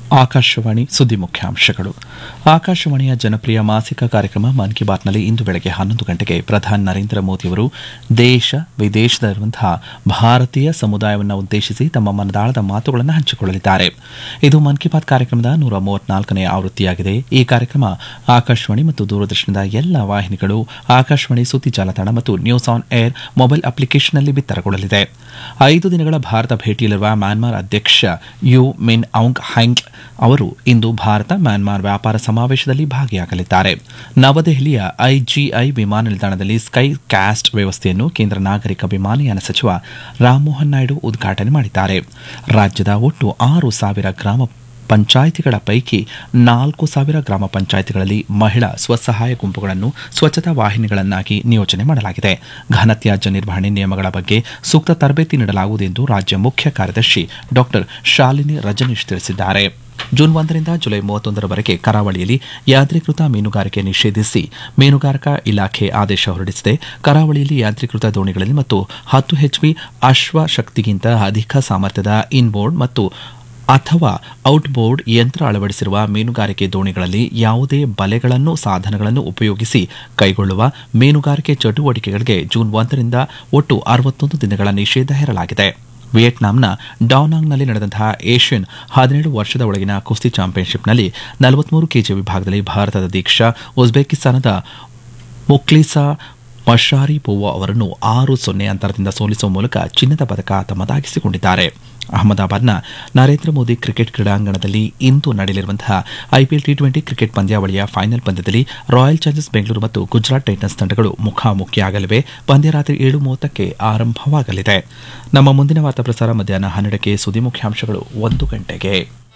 ಆಕಾಶವಾಣಿ ಸುದ್ದಿ ಮುಖ್ಯಾಂಶಗಳು ಆಕಾಶವಾಣಿಯ ಜನಪ್ರಿಯ ಮಾಸಿಕ ಕಾರ್ಯಕ್ರಮ ಮನ್ ಕಿ ಬಾತ್ನಲ್ಲಿ ಇಂದು ಬೆಳಗ್ಗೆ ಹನ್ನೊಂದು ಗಂಟೆಗೆ ಪ್ರಧಾನಿ ನರೇಂದ್ರ ಮೋದಿಯವರು ದೇಶ ವಿದೇಶದಲ್ಲಿರುವಂತಹ ಭಾರತೀಯ ಸಮುದಾಯವನ್ನು ಉದ್ದೇಶಿಸಿ ತಮ್ಮ ಮನದಾಳದ ಮಾತುಗಳನ್ನು ಹಂಚಿಕೊಳ್ಳಲಿದ್ದಾರೆ ಇದು ಮನ್ ಕಿ ಬಾತ್ ಕಾರ್ಯಕ್ರಮದ ನೂರ ಮೂವತ್ನಾಲ್ಕನೇ ಆವೃತ್ತಿಯಾಗಿದೆ ಈ ಕಾರ್ಯಕ್ರಮ ಆಕಾಶವಾಣಿ ಮತ್ತು ದೂರದರ್ಶನದ ಎಲ್ಲ ವಾಹಿನಿಗಳು ಆಕಾಶವಾಣಿ ಸುದ್ದಿ ಜಾಲತಾಣ ಮತ್ತು ನ್ಯೂಸ್ ಆನ್ ಏರ್ ಮೊಬೈಲ್ ಅಪ್ಲಿಕೇಶನ್ನಲ್ಲಿ ಬಿತ್ತರಗೊಳ್ಳಲಿದೆ ಐದು ದಿನಗಳ ಭಾರತ ಭೇಟಿಯಲ್ಲಿರುವ ಮ್ಯಾನ್ಮಾರ್ ಅಧ್ಯಕ್ಷ ಯು ಮಿನ್ ಔಂಗ್ ಹ್ಯಾಂಗ್ ಅವರು ಇಂದು ಭಾರತ ಮ್ಯಾನ್ಮಾರ್ ವ್ಯಾಪಾರ ಸಮಾವೇಶದಲ್ಲಿ ಭಾಗಿಯಾಗಲಿದ್ದಾರೆ ನವದೆಹಲಿಯ ಐಜಿಐ ವಿಮಾನ ನಿಲ್ದಾಣದಲ್ಲಿ ಸ್ಕೈ ಕ್ಯಾಸ್ಟ್ ವ್ಯವಸ್ಥೆಯನ್ನು ಕೇಂದ್ರ ನಾಗರಿಕ ವಿಮಾನಯಾನ ಸಚಿವ ರಾಮಮೋಹನ್ ನಾಯ್ಡು ಉದ್ಘಾಟನೆ ಮಾಡಿದ್ದಾರೆ ರಾಜ್ಯದ ಒಟ್ಟು ಆರು ಸಾವಿರ ಗ್ರಾಮ ಪಂಚಾಯಿತಿಗಳ ಪೈಕಿ ನಾಲ್ಕು ಸಾವಿರ ಗ್ರಾಮ ಪಂಚಾಯಿತಿಗಳಲ್ಲಿ ಮಹಿಳಾ ಸ್ವಸಹಾಯ ಗುಂಪುಗಳನ್ನು ಸ್ವಚ್ಛತಾ ವಾಹಿನಿಗಳನ್ನಾಗಿ ನಿಯೋಜನೆ ಮಾಡಲಾಗಿದೆ ಘನತ್ಯಾಜ್ಯ ನಿರ್ವಹಣೆ ನಿಯಮಗಳ ಬಗ್ಗೆ ಸೂಕ್ತ ತರಬೇತಿ ನೀಡಲಾಗುವುದು ಎಂದು ರಾಜ್ಯ ಮುಖ್ಯ ಕಾರ್ಯದರ್ಶಿ ಡಾ ಶಾಲಿನಿ ರಜನೀಶ್ ತಿಳಿಸಿದ್ದಾರೆ ಜೂನ್ ಒಂದರಿಂದ ಜುಲೈ ಮೂವತ್ತೊಂದರವರೆಗೆ ಕರಾವಳಿಯಲ್ಲಿ ಯಾಂತ್ರೀಕೃತ ಮೀನುಗಾರಿಕೆ ನಿಷೇಧಿಸಿ ಮೀನುಗಾರಿಕಾ ಇಲಾಖೆ ಆದೇಶ ಹೊರಡಿಸಿದೆ ಕರಾವಳಿಯಲ್ಲಿ ಯಾಂತ್ರೀಕೃತ ದೋಣಿಗಳಲ್ಲಿ ಮತ್ತು ಹತ್ತು ಎಚ್ಪಿ ಅಶ್ವ ಶಕ್ತಿಗಿಂತ ಅಧಿಕ ಸಾಮರ್ಥ್ಯದ ಇನ್ಬೋರ್ಡ್ ಮತ್ತು ಅಥವಾ ಔಟ್ಬೋರ್ಡ್ ಯಂತ್ರ ಅಳವಡಿಸಿರುವ ಮೀನುಗಾರಿಕೆ ದೋಣಿಗಳಲ್ಲಿ ಯಾವುದೇ ಬಲೆಗಳನ್ನು ಸಾಧನಗಳನ್ನು ಉಪಯೋಗಿಸಿ ಕೈಗೊಳ್ಳುವ ಮೀನುಗಾರಿಕೆ ಚಟುವಟಿಕೆಗಳಿಗೆ ಜೂನ್ ಒಂದರಿಂದ ಒಟ್ಟು ಅರವತ್ತೊಂದು ದಿನಗಳ ನಿಷೇಧ ಹೇರಲಾಗಿದೆ ವಿಯೆಟ್ನಾಂನ ಡಾನಾಂಗ್ನಲ್ಲಿ ನಡೆದಂತಹ ಏಷ್ಯನ್ ಹದಿನೇಳು ವರ್ಷದ ಒಳಗಿನ ಕುಸ್ತಿ ಚಾಂಪಿಯನ್ಶಿಪ್ನಲ್ಲಿ ನಲವತ್ಮೂರು ಕೆಜಿ ವಿಭಾಗದಲ್ಲಿ ಭಾರತದ ದೀಕ್ಷಾ ಉಜ್ಬೇಕಿಸ್ತಾನದ ಮುಕ್ಲಿಸಾ ಮಶಾರಿಪೋವೋ ಅವರನ್ನು ಆರು ಸೊನ್ನೆ ಅಂತರದಿಂದ ಸೋಲಿಸುವ ಮೂಲಕ ಚಿನ್ನದ ಪದಕ ತಮ್ಮದಾಗಿಸಿಕೊಂಡಿದ್ದಾರೆ ಅಹಮದಾಬಾದ್ನ ನರೇಂದ್ರ ಮೋದಿ ಕ್ರಿಕೆಟ್ ಕ್ರೀಡಾಂಗಣದಲ್ಲಿ ಇಂದು ನಡೆಯಲಿರುವಂತಹ ಐಪಿಎಲ್ ಟಿ ಟ್ವೆಂಟಿ ಕ್ರಿಕೆಟ್ ಪಂದ್ಯಾವಳಿಯ ಫೈನಲ್ ಪಂದ್ಯದಲ್ಲಿ ರಾಯಲ್ ಚಾಲೆಂಜರ್ಸ್ ಬೆಂಗಳೂರು ಮತ್ತು ಗುಜರಾತ್ ಟೈಟನ್ಸ್ ತಂಡಗಳು ಮುಖಾಮುಖಿಯಾಗಲಿವೆ ಪಂದ್ಯ ರಾತ್ರಿ ಏಳು ಮೂವತ್ತಕ್ಕೆ ಆರಂಭವಾಗಲಿದೆ ನಮ್ಮ ಮುಂದಿನ ವಾರ್ತಾ ಪ್ರಸಾರ ಮಧ್ಯಾಹ್ನ ಹನ್ನೆರಡಕ್ಕೆ ಸುದ್ದಿ ಮುಖ್ಯಾಂಶಗಳು ಒಂದು ಗಂಟೆಗೆ